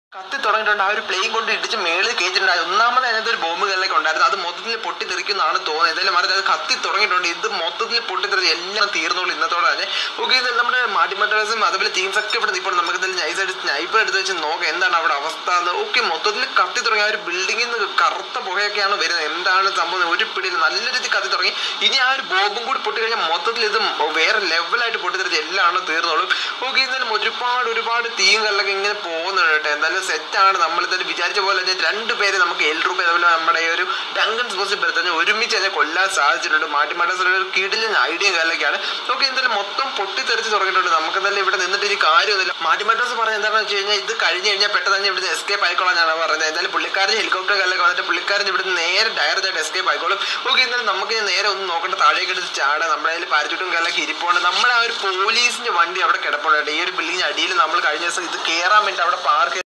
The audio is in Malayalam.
കത്തി തുടങ്ങിയിട്ടുണ്ട് ആ ഒരു പ്ലെയിൻ കൊണ്ട് ഇടിച്ച് മേളിൽ കയറ്റിട്ടുണ്ട് ഒന്നാമത് അതിനകത്ത് ഒരു ബോംബ് കല്ലൊക്കെ ഉണ്ടായിരുന്നു അത് മൊത്തത്തിൽ പൊട്ടിത്തെറിക്കുന്നതാണ് തോന്നുന്നത് എന്തായാലും മറിച്ച് അത് കത്തി തുടങ്ങിയിട്ടുണ്ട് ഇത് മൊത്തത്തിൽ പൊട്ടിത്തെറിച്ച് എല്ലാം തീർന്നോളൂ ഇന്നത്തോടെ തന്നെ ഓക്കെ ഇത് നമ്മുടെ മാറ്റിമട്ടേഴ്സും അതുപോലെ ടീംസ് ഒക്കെ ഇവിടെ ഇപ്പോൾ നമുക്ക് ഇതിൽ നൈസായിട്ട് സ്നൈപ്പർ എടുത്ത് വെച്ച് നോക്കാം എന്താണ് അവിടെ അവസ്ഥ എന്ന് ഓക്കെ മൊത്തത്തിൽ കത്തി തുടങ്ങി ആ ഒരു ബിൽഡിങ്ങിൽ നിന്ന് കറുത്ത പുകയൊക്കെയാണ് വരുന്നത് എന്താണ് സംഭവം ഒരു പിടിയിൽ നല്ല രീതിയിൽ കത്തി തുടങ്ങി ഇനി ആ ഒരു ബോംബും കൂടി പൊട്ടിക്കഴിഞ്ഞാൽ മൊത്തത്തിൽ ഇത് വേറെ ലെവലായിട്ട് പൊട്ടിത്തെറിച്ച് എല്ലാം തീർന്നോളും ഓക്കെ എന്തായാലും ഒരുപാട് ഒരുപാട് തീയും കല്ലൊക്കെ ഇങ്ങനെ പോകുന്നുണ്ട് കേട്ടോ എന്തായാലും സെറ്റാണ് നമ്മൾ ഇതൊരു വിചാരിച്ച പോലെ തന്നെ രണ്ട് പേര് നമുക്ക് എൽ രൂപ അതുപോലെ നമ്മുടെ ഈ ഒരു ഡങ്കൻ സ്പോർട്സ് തന്നെ ഒരുമിച്ച് തന്നെ കൊല്ലാൻ സാധിച്ചിട്ടുണ്ട് മാറ്റി മാറ്റാൻ ഒരു കിടിലൻ ഐഡിയയും കാര്യമൊക്കെയാണ് ഓക്കെ എന്തായാലും മൊത്തം പൊട്ടിത്തെറിച്ച് തുടങ്ങിയിട്ടുണ്ട് നമുക്ക് എന്തായാലും ഇവിടെ നിന്നിട്ട് ഈ കാര്യമൊന്നുമില്ല മാറ്റി മാറ്റാസ് പറഞ്ഞത് എന്താണെന്ന് വെച്ച് കഴിഞ്ഞാൽ ഇത് കഴിഞ്ഞ് കഴിഞ്ഞാൽ പെട്ടെന്ന് തന്നെ ഇവിടുന്ന് എസ്കേപ്പ് ആയിക്കോളാന്നാണ് പറയുന്നത് എന്തായാലും പുള്ളിക്കാരൻ ഹെലികോപ്റ്റർ കാലൊക്കെ വന്നിട്ട് പുള്ളിക്കാരൻ ഇവിടുന്ന് നേരെ ഡയറക്റ്റ് ആയിട്ട് എസ്കേപ്പ് ആയിക്കോളും ഓക്കെ എന്തായാലും നമുക്ക് ഇനി നേരെ ഒന്ന് നോക്കേണ്ട താഴേക്ക് എടുത്ത് ചാടാം നമ്മുടെ കയ്യിൽ പാരച്ചൂട്ടും കാലൊക്കെ ഇരിപ്പുണ്ട് നമ്മുടെ ആ ഒരു പോലീസിന്റെ വണ്ടി അവിടെ കിടപ്പുണ്ട് കേട്ടോ. ഈ ഒരു ബിൽഡിങ്ങിന് അടിയിൽ നമ്മൾ കഴിഞ്ഞ ദിവസം ഇത് കയറാൻ വേണ്ടി അവിടെ പാർക്ക്